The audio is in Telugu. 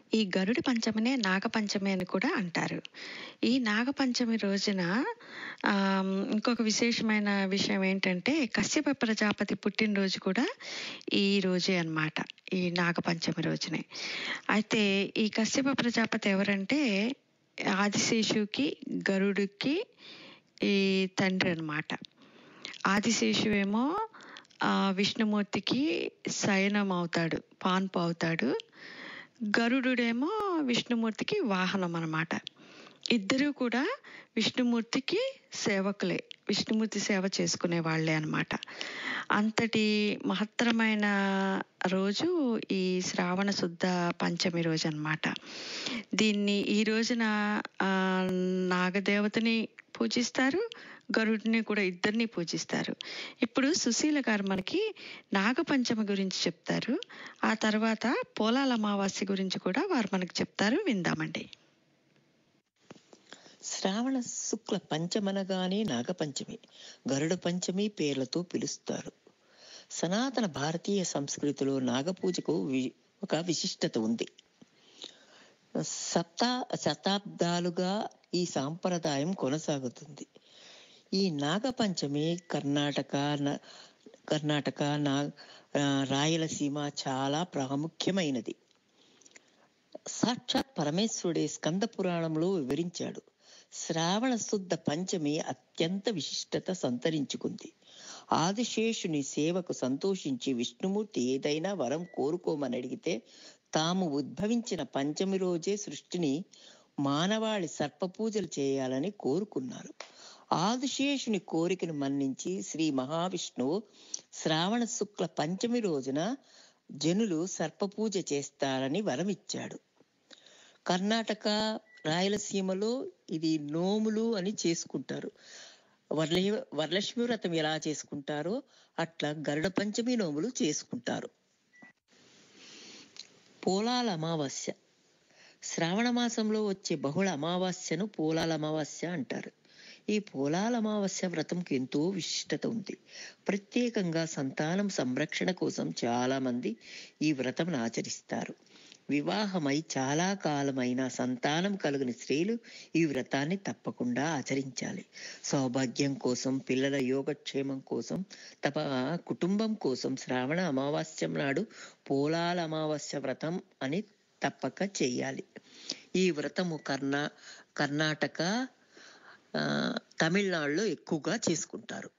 ఈ గరుడి పంచమినే నాగపంచమి అని కూడా అంటారు ఈ నాగపంచమి రోజున ఆమ్, ఇంకొక విశేషమైన విషయం ఏంటంటే కశ్యప ప్రజాపతి పుట్టినరోజు కూడా ఈ రోజే అన్నమాట ఈ నాగపంచమి రోజునే అయితే ఈ కశ్యప ప్రజాపతి ఎవరంటే ఆదిశేషుకి గరుడికి ఈ తండ్రి అన్నమాట ఆదిశేషువేమో ఆ, విష్ణుమూర్తికి శయనం అవుతాడు పాన్పు అవుతాడు గరుడుడేమో విష్ణుమూర్తికి వాహనం అన్నమాట ఇద్దరూ కూడా విష్ణుమూర్తికి సేవకులే విష్ణుమూర్తి సేవ చేసుకునే వాళ్ళే అన్నమాట అంతటి మహత్తరమైన రోజు ఈ శ్రావణ శుద్ధ పంచమి రోజు అన్నమాట దీన్ని ఈ రోజున ఆ, నాగదేవతని పూజిస్తారు గరుడిని కూడా ఇద్దరిని పూజిస్తారు ఇప్పుడు సుశీల గారు మనకి నాగపంచమి గురించి చెప్తారు ఆ తర్వాత పోలాల అమావాస్య గురించి కూడా వారు మనకి చెప్తారు విందామండి శ్రావణ శుక్ల పంచమనగానే నాగపంచమి గరుడ పంచమి పేర్లతో పిలుస్తారు సనాతన భారతీయ సంస్కృతిలో నాగపూజకు వి- ఒక విశిష్టత ఉంది సప్తా శతాబ్దాలుగా ఈ సాంప్రదాయం కొనసాగుతుంది ఈ నాగపంచమి కర్ణాటక న- కర్ణాటక నా ఆ, రాయలసీమ చాలా ప్రాముఖ్యమైనది సాక్షాత్ పరమేశ్వరుడే స్కంద పురాణంలో వివరించాడు శ్రావణ శుద్ధ పంచమి అత్యంత విశిష్టత సంతరించుకుంది ఆదిశేషుని సేవకు సంతోషించి విష్ణుమూర్తి ఏదైనా వరం కోరుకోమని అడిగితే తాము ఉద్భవించిన పంచమి రోజే సృష్టిని మానవాళి సర్పపూజలు చేయాలని కోరుకున్నారు ఆదిశేషుని కోరికను మన్నించి శ్రీ మహావిష్ణువు శ్రావణ శుక్ల పంచమి రోజున జనులు సర్పపూజ చేస్తారని వరమిచ్చాడు కర్ణాటక రాయలసీమలో ఇది నోములు అని చేసుకుంటారు వరల వరలక్ష్మి వ్రతం ఎలా చేసుకుంటారో అట్లా గరుడ పంచమి నోములు చేసుకుంటారు పోలాల అమావాస్య శ్రావణ మాసంలో వచ్చే బహుళ అమావాస్యను పోలాల అమావాస్య అంటారు ఈ పోలాల అమావాస్య వ్రతంకి ఎంతో విశిష్టత ఉంది ప్రత్యేకంగా సంతానం సంరక్షణ కోసం చాలా మంది ఈ వ్రతం ఆచరిస్తారు వివాహమై చాలా కాలమైన సంతానం కలుగుని స్త్రీలు ఈ వ్రతాన్ని తప్పకుండా ఆచరించాలి సౌభాగ్యం కోసం పిల్లల యోగక్షేమం కోసం తమ కుటుంబం కోసం శ్రావణ అమావాస్యం నాడు పోలాల అమావాస్య వ్రతం అని తప్పక చేయాలి ఈ వ్రతము కర్ణా కర్ణాటక ఆ, తమిళనాడులో ఎక్కువగా చేసుకుంటారు